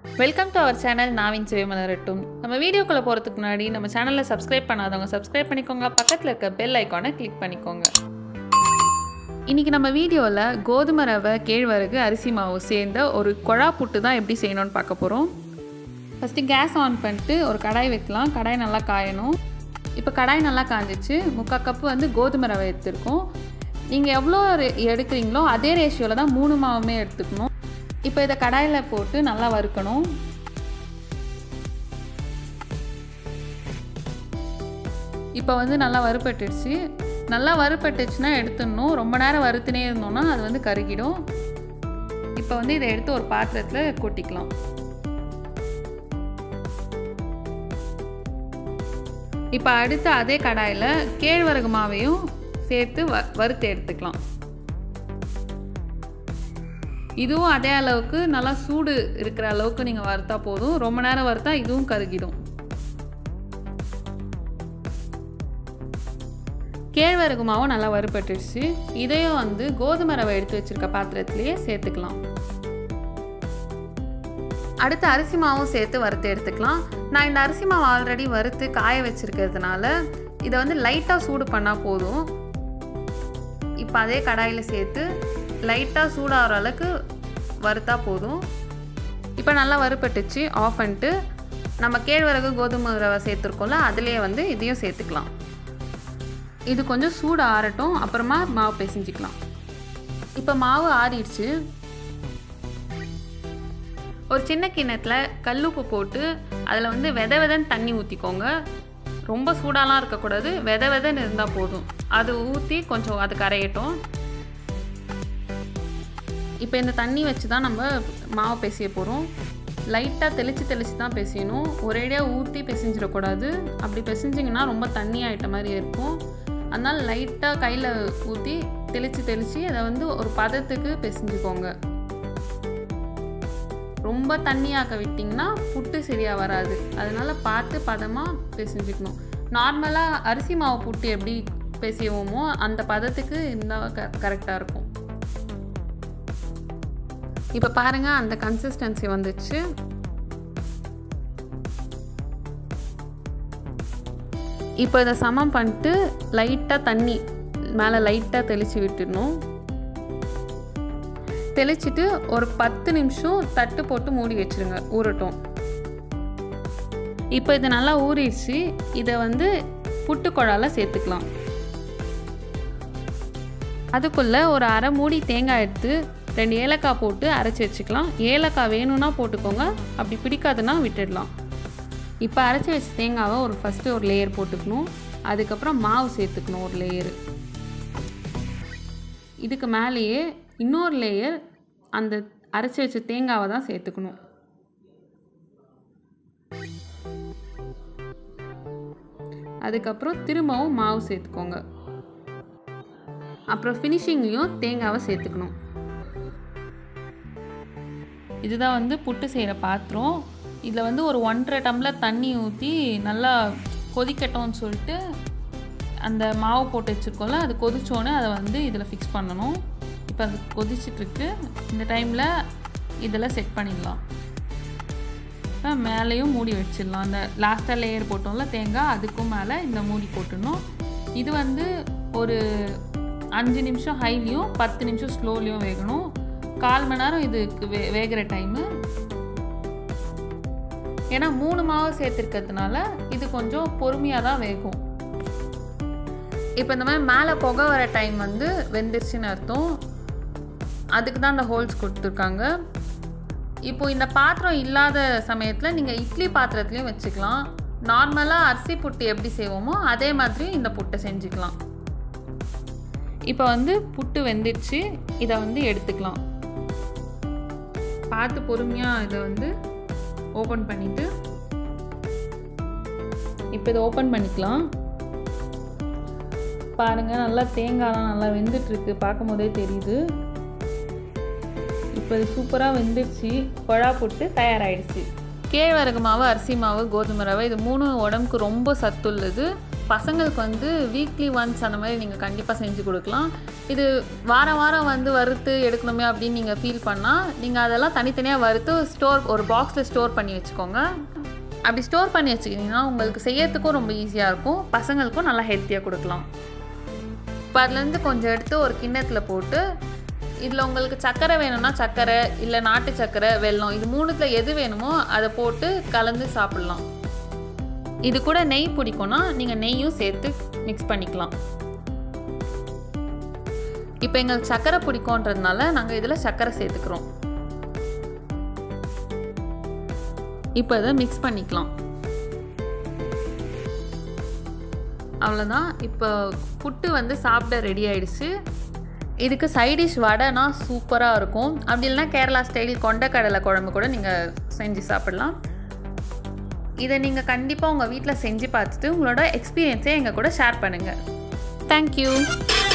welcome to our channel நாவின் சுவை மலரட்டும் நம்ம வீடியோக்குள்ளே போகிறதுக்கு முன்னாடி நம்ம சேனலில் சப்ஸ்கிரைப் பண்ணாதவங்க சப்ஸ்கிரைப் பண்ணிக்கோங்க பக்கத்தில் இருக்க பெல் ஐக்கானை கிளிக் பண்ணிக்கோங்க இன்றைக்கி நம்ம வீடியோவில் கோதுமை ரவை கேழ்வரகு அரிசி மாவு சேர்ந்த ஒரு குழா புட்டு தான் எப்படி செய்யணும்னு பார்க்க போகிறோம் ஃபஸ்ட்டு கேஸ் ஆன் பண்ணிட்டு ஒரு கடாய் வைக்கலாம் கடாய் நல்லா காயணும் இப்போ கடாய் நல்லா காஞ்சிச்சு முக்கால் கப்பு வந்து கோதுமை ரவை எடுத்துருக்கோம் நீங்கள் எவ்வளோ ரெ- எடுக்கிறீங்களோ அதே ரேஷியோவில் தான் மூணு மாவுமே எடுத்துக்கணும் இப்போ இதை கடாயில் போட்டு நல்லா வறுக்கணும் இப்போ வந்து நல்லா வறுபட்டுடுச்சு நல்லா வறுபட்டுச்சுன்னா எடுத்துடணும் ரொம்ப நேரம் வறுத்துனே இருந்தோம்னா அது வந்து கருகிடும் இப்போ வந்து இதை எடுத்து ஒரு பாத்திரத்தில் கொட்டிக்கலாம் இப்போ அடுத்து அதே கடாயில் கேழ்வரகு மாவையும் சேர்த்து வ வறுத்து எடுத்துக்கலாம் இதுவும் அதே அளவுக்கு நல்லா சூடு இருக்கிற அளவுக்கு நீங்கள் வறுத்தா போதும் ரொம்ப நேரம் வறுத்தா இதுவும் கருகிடும் கேழ்வரகு மாவும் நல்லா வறுபட்டுருச்சு இதையும் வந்து கோதுமை ரவை எடுத்து வச்சிருக்க பாத்திரத்திலேயே சேர்த்துக்கலாம் அடுத்து அரிசி மாவும் சேர்த்து வறுத்து எடுத்துக்கலாம் நான் இந்த அரிசி மாவு ஆல்ரெடி வறுத்து காய வச்சிருக்கிறதுனால இதை வந்து லைட்டாக சூடு பண்ணால் போதும் இப்போ அதே கடாயில் சேர்த்து லைட்டாக சூடாகிற அளவுக்கு வறுத்தா போதும் இப்போ நல்லா வறுபட்டுச்சு ஆஃப் பண்ணிட்டு நம்ம கேழ்வரகு கோதுமை ரவை சேர்த்துருக்கோம்ல அதுலேயே வந்து இதையும் சேர்த்துக்கலாம் இது கொஞ்சம் சூடு ஆறட்டும் அப்புறமா மாவு பிசைஞ்சிக்கலாம் இப்போ மாவு ஆறிடுச்சு ஒரு சின்ன கிண்ணத்தில் கல்லுப்பு போட்டு அதில் வந்து வித விதன்னு தண்ணி ஊற்றிக்கோங்க ரொம்ப சூடாலாம் இருக்கக்கூடாது வித விதன்னு இருந்தால் போதும் அது ஊற்றி கொஞ்சம் அது கரையட்டும் இப்போ இந்த தண்ணி வச்சு தான் நம்ம மாவு பிசைய போகிறோம் லைட்டாக தெளித்து தெளித்து தான் பிசையணும் ஒரேடியாக ஊற்றி பிசைஞ்சிடக்கூடாது அப்படி பிசைஞ்சிங்கன்னா ரொம்ப தண்ணி ஆகிட்ட மாதிரி இருக்கும் அதனால் லைட்டாக கையில் ஊற்றி தெளித்து தெளித்து அதை வந்து ஒரு பதத்துக்கு பிசைஞ்சுக்கோங்க ரொம்ப தண்ணியாக்க விட்டிங்கன்னா புட்டு சரியாக வராது அதனால பார்த்து பதமாக பிசைஞ்சுக்கணும் நார்மலாக அரிசி மாவு புட்டு எப்படி பிசைவோமோ அந்த பதத்துக்கு இருந்தால் க கரெக்டாக இருக்கும் இப்போ பாருங்கள் அந்த கன்சிஸ்டன்சி வந்துச்சு இப்போ இதை சமம் பண்ணிட்டு லைட்டாக தண்ணி மேலே லைட்டாக தெளித்து விட்டுடணும் தெளிச்சிட்டு ஒரு பத்து நிமிஷம் தட்டு போட்டு மூடி வச்சிருங்க ஊறட்டும் இப்போ இது நல்லா ஊறிடுச்சு இதை வந்து புட்டுக்குழால சேர்த்துக்கலாம் அதுக்குள்ளே ஒரு அரை மூடி தேங்காய் எடுத்து ரெண்டு ஏலக்காய் போட்டு அரைச்சி வச்சுக்கலாம் ஏலக்காய் வேணும்னா போட்டுக்கோங்க அப்படி பிடிக்காதுன்னா விட்டுடலாம் இப்போ அரைச்சி வச்ச தேங்காவை ஒரு ஃபஸ்ட்டு ஒரு லேயர் போட்டுக்கணும் அதுக்கப்புறம் மாவு சேர்த்துக்கணும் ஒரு லேயரு இதுக்கு மேலேயே இன்னொரு லேயர் அந்த அரைச்சி வச்ச தேங்காவை தான் சேர்த்துக்கணும் அதுக்கப்புறம் திரும்பவும் மாவு சேர்த்துக்கோங்க அப்புறம் ஃபினிஷிங்லேயும் தேங்காவை சேர்த்துக்கணும் இதுதான் வந்து புட்டு செய்கிற பாத்திரம் இதில் வந்து ஒரு ஒன்றரை டம்ளர் தண்ணி ஊற்றி நல்லா கொதிக்கட்டும்னு சொல்லிட்டு அந்த மாவு போட்டு வச்சுருக்கோம்ல அது கொதிச்சோன்னே அதை வந்து இதில் ஃபிக்ஸ் பண்ணணும் இப்போ அது கொதிச்சிட்ருக்கு இந்த டைமில் இதில் செட் பண்ணிடலாம் இப்போ மேலேயும் மூடி வச்சிடலாம் அந்த லாஸ்ட்டாக லேயர் போட்டோம்ல தேங்காய் அதுக்கும் மேலே இந்த மூடி போட்டுடணும் இது வந்து ஒரு அஞ்சு நிமிஷம் ஹைலையும் பத்து நிமிஷம் ஸ்லோலையும் வேகணும் கால் மணி நேரம் இதுக்கு வே வேகிற டைமு ஏன்னா மூணு மாவு சேர்த்துருக்கிறதுனால இது கொஞ்சம் பொறுமையாக தான் வேகும் இப்போ இந்த மாதிரி மேலே புகை வர டைம் வந்து வெந்துருச்சுன்னு அர்த்தம் அதுக்கு தான் அந்த ஹோல்ஸ் கொடுத்துருக்காங்க இப்போ இந்த பாத்திரம் இல்லாத சமயத்தில் நீங்கள் இட்லி பாத்திரத்துலையும் வச்சுக்கலாம் நார்மலாக அரிசி புட்டு எப்படி செய்வோமோ அதே மாதிரி இந்த புட்டை செஞ்சுக்கலாம் இப்போ வந்து புட்டு வெந்துடுச்சு இதை வந்து எடுத்துக்கலாம் பார்த்து பொறுமையாக இதை வந்து ஓப்பன் பண்ணிவிட்டு இப்போ இதை ஓப்பன் பண்ணிக்கலாம் பாருங்கள் நல்லா தேங்காய்லாம் நல்லா வெந்துட்டுருக்கு பார்க்கும் போதே தெரியுது இப்போ இது சூப்பராக வெந்துருச்சு குழா போட்டு தயாராகிடுச்சு கேழ்வரகு மாவு அரிசி மாவு கோதுமை ரவை இது மூணு உடம்புக்கு ரொம்ப சத்துள்ளது பசங்களுக்கு வந்து வீக்லி ஒன்ஸ் அந்த மாதிரி நீங்கள் கண்டிப்பாக செஞ்சு கொடுக்கலாம் இது வாரம் வாரம் வந்து வறுத்து எடுக்கணுமே அப்படின்னு நீங்கள் ஃபீல் பண்ணால் நீங்கள் அதெல்லாம் தனித்தனியாக வறுத்து ஸ்டோர் ஒரு பாக்ஸில் ஸ்டோர் பண்ணி வச்சுக்கோங்க அப்படி ஸ்டோர் பண்ணி வச்சுக்கிட்டிங்கன்னா உங்களுக்கு செய்யறதுக்கும் ரொம்ப ஈஸியாக இருக்கும் பசங்களுக்கும் நல்லா ஹெல்த்தியாக கொடுக்கலாம் இப்போ அதுலேருந்து கொஞ்சம் எடுத்து ஒரு கிண்ணத்தில் போட்டு இதில் உங்களுக்கு சர்க்கரை வேணும்னா சர்க்கரை இல்லை நாட்டு சர்க்கரை வெல்லம் இது மூணுத்தில் எது வேணுமோ அதை போட்டு கலந்து சாப்பிட்லாம் இது கூட நெய் பிடிக்கும்னா நீங்கள் நெய்யும் சேர்த்து மிக்ஸ் பண்ணிக்கலாம் இப்போ எங்களுக்கு சர்க்கரை பிடிக்கும்ன்றதுனால நாங்கள் இதில் சர்க்கரை சேர்த்துக்கிறோம் இப்போ இதை மிக்ஸ் பண்ணிக்கலாம் அவ்வளோதான் இப்போ புட்டு வந்து சாப்பிட ரெடி ஆயிடுச்சு இதுக்கு சைடிஷ் வடைனா சூப்பராக இருக்கும் அப்படி இல்லைனா கேரளா ஸ்டைல் கொண்டக்கடலை குழம்பு கூட நீங்கள் செஞ்சு சாப்பிட்லாம் இதை நீங்கள் கண்டிப்பாக உங்கள் வீட்டில் செஞ்சு பார்த்துட்டு உங்களோட எக்ஸ்பீரியன்ஸை எங்கள் கூட ஷேர் பண்ணுங்கள் தேங்க்யூ